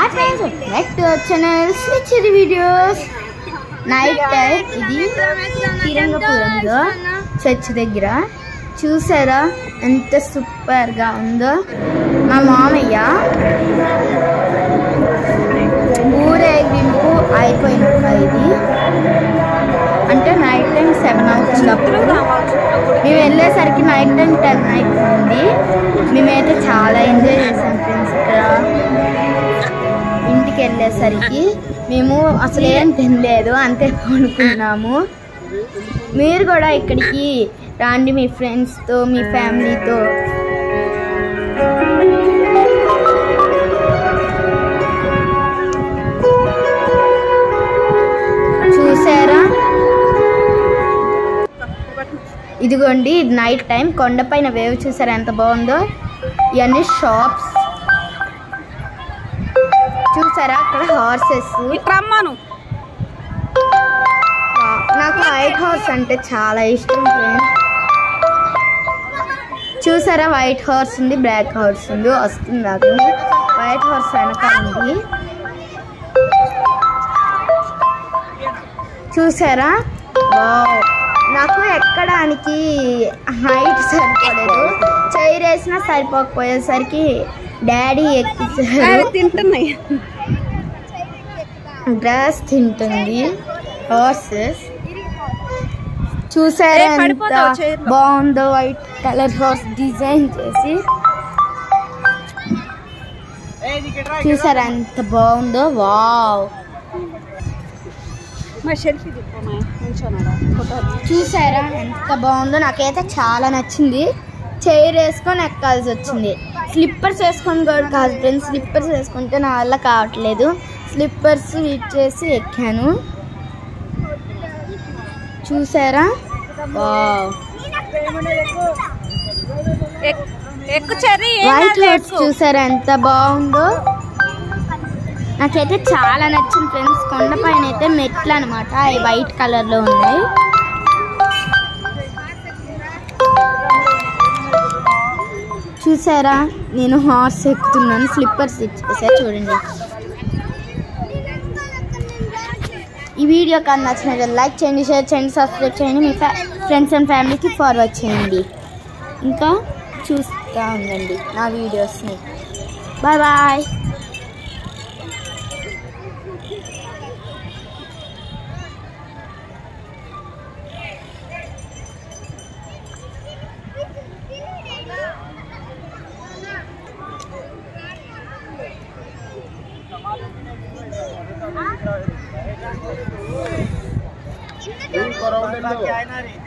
Hi friends like to channel switch videos night time ఇది శ్రీరంగపురంలో church దగ్గర చూసారా ఎంత సూపర్గా ఉందో మా మామయ్య ఊరేగింపు అయిపోయినాక ఇది అంటే నైట్ టైం సెవెన్ అవుతుంది అప్పుడు మేము వెళ్ళేసరికి నైట్ టైం టెన్ అవుతుంది మేమైతే చాలా ఎంజాయ్ చేసాం ఫ్రెండ్స్ ఇక్కడ ఇంటికి వెళ్ళేసరికి మేము అసలు ఏం తినలేదు అంతే అనుకున్నాము మీరు కూడా ఇక్కడికి రండి మీ ఫ్రెండ్స్తో మీ ఫ్యామిలీతో చూసారా ఇదిగోండి ఇది నైట్ టైం కొండపైన వేవ్ చూసారా ఎంత బాగుందో ఇవన్నీ షాప్స్ చూసారా అక్కడ హార్సెస్ రమ్మను నాకు వైట్ హార్స్ అంటే చాలా ఇష్టం ఫ్రెండ్స్ చూసారా వైట్ హార్స్ ఉంది బ్లాక్ హార్స్ ఉంది వస్తుంది నాకు వైట్ హార్స్ వెనక ఉంది చూసారా వావ్. నాకు ఎక్కడానికి హైట్ సరిపడలేదు చైర్ వేసినా సరిపోకపోయేసరికి డాడీ ఎక్కించారు తింటున్నాయి గ్రాస్ తింటుంది హార్సెస్ చూసారా ఏ, ఎంత పడిపోతావు చైర్లో. బాగుందో వైట్ కలర్ హార్స్ డిజైన్ చేసి చూసారా ఎంత బాగుందో వావ్ మా సెల్ఫీ తిప్పమా నిల్చోనాడా ఫోటో చూసారా ఎంత బాగుందో నాకైతే చాలా నచ్చింది చైర్ వేసుకొని ఎక్కాల్సి వచ్చింది స్లిప్పర్స్ వేసుకొని కూడా కాదు ఫ్రెండ్స్ స్లిప్పర్స్ వేసుకుంటే నా వల్ల కావట్లేదు స్లిప్పర్స్ ఇచ్చేసి ఎక్కాను చూసారా వావ్ ఎక్కు చెర్రీ వైట్ హార్స్ చూసారా ఎంత బాగుందో నాకైతే చాలా నచ్చింది ఫ్రెండ్స్ కొండ పైన అయితే మెట్లు అనమాట అవి వైట్ కలర్ లో ఉన్నాయి చూసారా నేను హార్స్ ఎక్కుతున్నాను స్లిప్పర్స్ ఇచ్చేసా చూడండి ఈ వీడియో కానీ నచ్చినట్లయితే లైక్ చేయండి షేర్ చేయండి సబ్స్క్రైబ్ చేయండి మీ ఫ్రెండ్స్ అండ్ ఫ్యామిలీకి ఫార్వర్డ్ చేయండి ఇంకా చూస్తూ ఉండండి నా వీడియోస్ని బాయ్ బాయ్ क्या है ना रे